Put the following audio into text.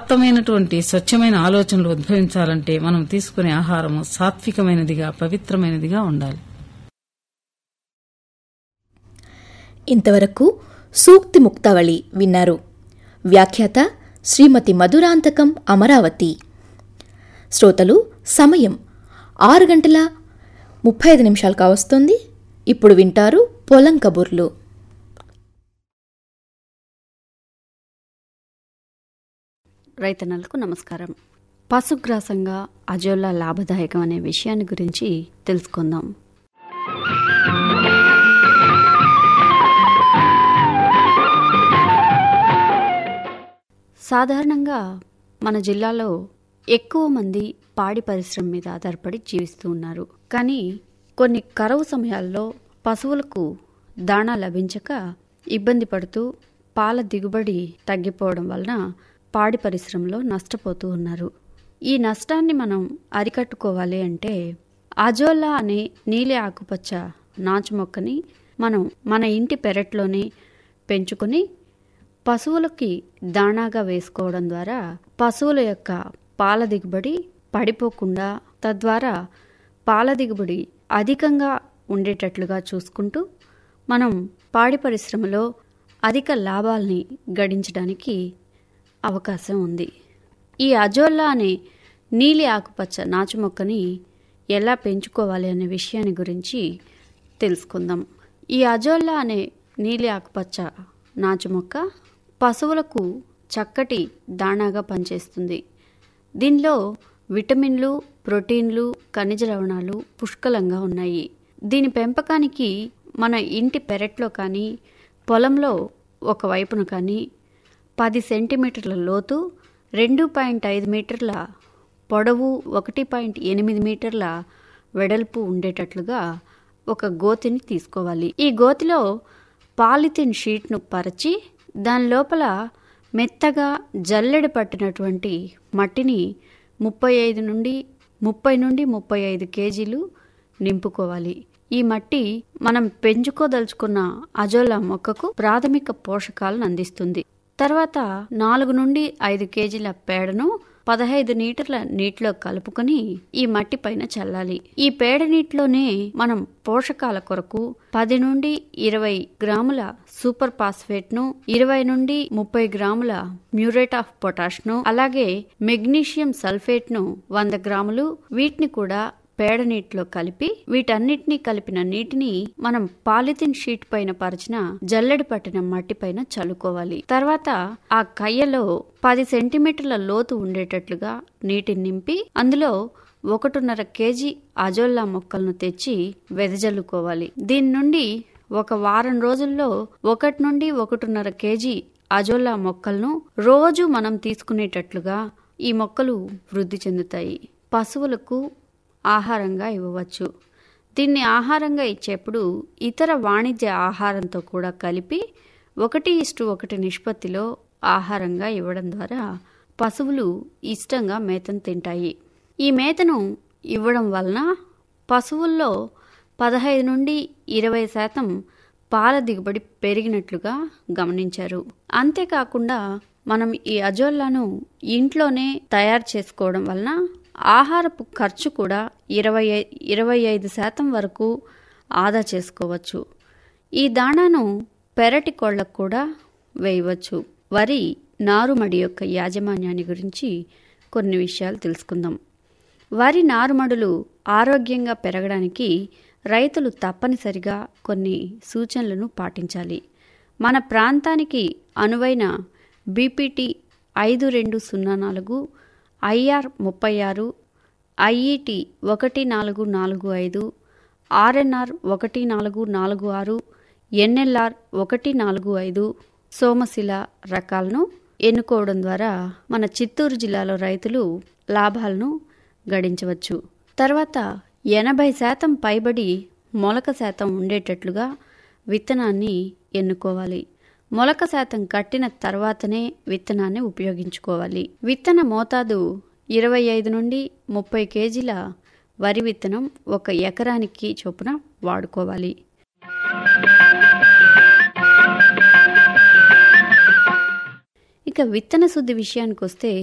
ఉదాత్తమైనటువంటి స్వచ్ఛమైన ఆలోచనలు ఉద్భవించాలంటే మనం తీసుకునే ఆహారము సాత్వికమైనదిగా పవిత్రమైనదిగా ఉండాలి ఇంతవరకు సూక్తి ముక్తావళి విన్నారు వ్యాఖ్యాత శ్రీమతి మధురాంతకం అమరావతి శ్రోతలు సమయం ఆరు గంటల ముప్పై ఐదు నిమిషాలు కావస్తుంది ఇప్పుడు వింటారు పొలం కబుర్లు రైతన్నలకు నమస్కారం పశుగ్రాసంగా అజోలా లాభదాయకం అనే విషయాన్ని గురించి తెలుసుకుందాం సాధారణంగా మన జిల్లాలో ఎక్కువ మంది పాడి పరిశ్రమ మీద ఆధారపడి జీవిస్తూ ఉన్నారు కానీ కొన్ని కరువు సమయాల్లో పశువులకు దాణా లభించక ఇబ్బంది పడుతూ పాల దిగుబడి తగ్గిపోవడం వలన పాడి పరిశ్రమలో నష్టపోతూ ఉన్నారు ఈ నష్టాన్ని మనం అరికట్టుకోవాలి అంటే అజోలా అనే నీలి ఆకుపచ్చ నాచు మొక్కని మనం మన ఇంటి పెరట్లోనే పెంచుకొని పశువులకి దాణాగా వేసుకోవడం ద్వారా పశువుల యొక్క పాల దిగుబడి పడిపోకుండా తద్వారా పాల దిగుబడి అధికంగా ఉండేటట్లుగా చూసుకుంటూ మనం పాడి పరిశ్రమలో అధిక లాభాల్ని గడించడానికి అవకాశం ఉంది ఈ అజోల్లా అనే నీలి ఆకుపచ్చ నాచు మొక్కని ఎలా పెంచుకోవాలి అనే విషయాన్ని గురించి తెలుసుకుందాం ఈ అజోల్లా అనే నీలి ఆకుపచ్చ నాచు మొక్క పశువులకు చక్కటి దాణాగా పనిచేస్తుంది దీనిలో విటమిన్లు ప్రోటీన్లు ఖనిజ లవణాలు పుష్కలంగా ఉన్నాయి దీని పెంపకానికి మన ఇంటి పెరట్లో కానీ పొలంలో ఒక వైపున కానీ పది సెంటీమీటర్ల లోతు రెండు పాయింట్ ఐదు మీటర్ల పొడవు ఒకటి పాయింట్ ఎనిమిది మీటర్ల వెడల్పు ఉండేటట్లుగా ఒక గోతిని తీసుకోవాలి ఈ గోతిలో పాలిథిన్ షీట్ను పరిచి దాని లోపల మెత్తగా జల్లెడ పట్టినటువంటి మట్టిని ముప్పై ఐదు నుండి ముప్పై నుండి ముప్పై ఐదు కేజీలు నింపుకోవాలి ఈ మట్టి మనం పెంచుకోదలుచుకున్న అజోలా మొక్కకు ప్రాథమిక పోషకాలను అందిస్తుంది తర్వాత నాలుగు నుండి ఐదు కేజీల పేడను పదహైదు లీటర్ల నీటిలో కలుపుకొని ఈ మట్టి పైన చల్లాలి ఈ పేడ నీటిలోనే మనం పోషకాల కొరకు పది నుండి ఇరవై గ్రాముల సూపర్ ఫాస్ఫేట్ ను ఇరవై నుండి ముప్పై గ్రాముల మ్యూరేట్ ఆఫ్ పొటాష్ ను అలాగే మెగ్నీషియం సల్ఫేట్ ను వంద గ్రాములు వీటిని కూడా పేడ నీటిలో కలిపి వీటన్నిటినీ కలిపిన నీటిని మనం పాలిథిన్ షీట్ పైన పరిచిన జల్లెడ పట్టిన మట్టి పైన చల్లుకోవాలి తర్వాత ఆ కయ్యలో పది సెంటీమీటర్ల లోతు ఉండేటట్లుగా నీటిని నింపి అందులో ఒకటిన్నర కేజీ అజోల్లా మొక్కలను తెచ్చి వెదజల్లుకోవాలి దీని నుండి ఒక వారం రోజుల్లో ఒకటి నుండి ఒకటిన్నర కేజీ అజోల్లా మొక్కలను రోజు మనం తీసుకునేటట్లుగా ఈ మొక్కలు వృద్ధి చెందుతాయి పశువులకు ఆహారంగా ఇవ్వవచ్చు దీన్ని ఆహారంగా ఇచ్చేప్పుడు ఇతర వాణిజ్య ఆహారంతో కూడా కలిపి ఒకటి ఇష్టు ఒకటి నిష్పత్తిలో ఆహారంగా ఇవ్వడం ద్వారా పశువులు ఇష్టంగా మేతను తింటాయి ఈ మేతను ఇవ్వడం వలన పశువుల్లో పదహైదు నుండి ఇరవై శాతం పాల దిగుబడి పెరిగినట్లుగా గమనించారు అంతేకాకుండా మనం ఈ అజోల్లాను ఇంట్లోనే తయారు చేసుకోవడం వలన ఆహారపు ఖర్చు కూడా ఇరవై ఇరవై ఐదు శాతం వరకు ఆదా చేసుకోవచ్చు ఈ దాణాను పెరటి కోళ్లకు కూడా వేయవచ్చు వరి నారుమడి యొక్క యాజమాన్యాన్ని గురించి కొన్ని విషయాలు తెలుసుకుందాం వరి నారుమడులు ఆరోగ్యంగా పెరగడానికి రైతులు తప్పనిసరిగా కొన్ని సూచనలను పాటించాలి మన ప్రాంతానికి అనువైన బీపీటీ ఐదు రెండు సున్నా నాలుగు ఐఆర్ ముప్పై ఆరు ఐఈటి ఒకటి నాలుగు నాలుగు ఐదు ఆర్ఎన్ఆర్ ఒకటి నాలుగు నాలుగు ఆరు ఎన్ఎల్ఆర్ ఒకటి నాలుగు ఐదు సోమశిల రకాలను ఎన్నుకోవడం ద్వారా మన చిత్తూరు జిల్లాలో రైతులు లాభాలను గడించవచ్చు తర్వాత ఎనభై శాతం పైబడి మొలక శాతం ఉండేటట్లుగా విత్తనాన్ని ఎన్నుకోవాలి మొలక శాతం కట్టిన తర్వాతనే విత్తనాన్ని ఉపయోగించుకోవాలి విత్తన మోతాదు ఇరవై ఐదు నుండి ముప్పై కేజీల వరి విత్తనం ఒక ఎకరానికి చొప్పున వాడుకోవాలి ఇక విత్తన శుద్ధి విషయానికి వస్తే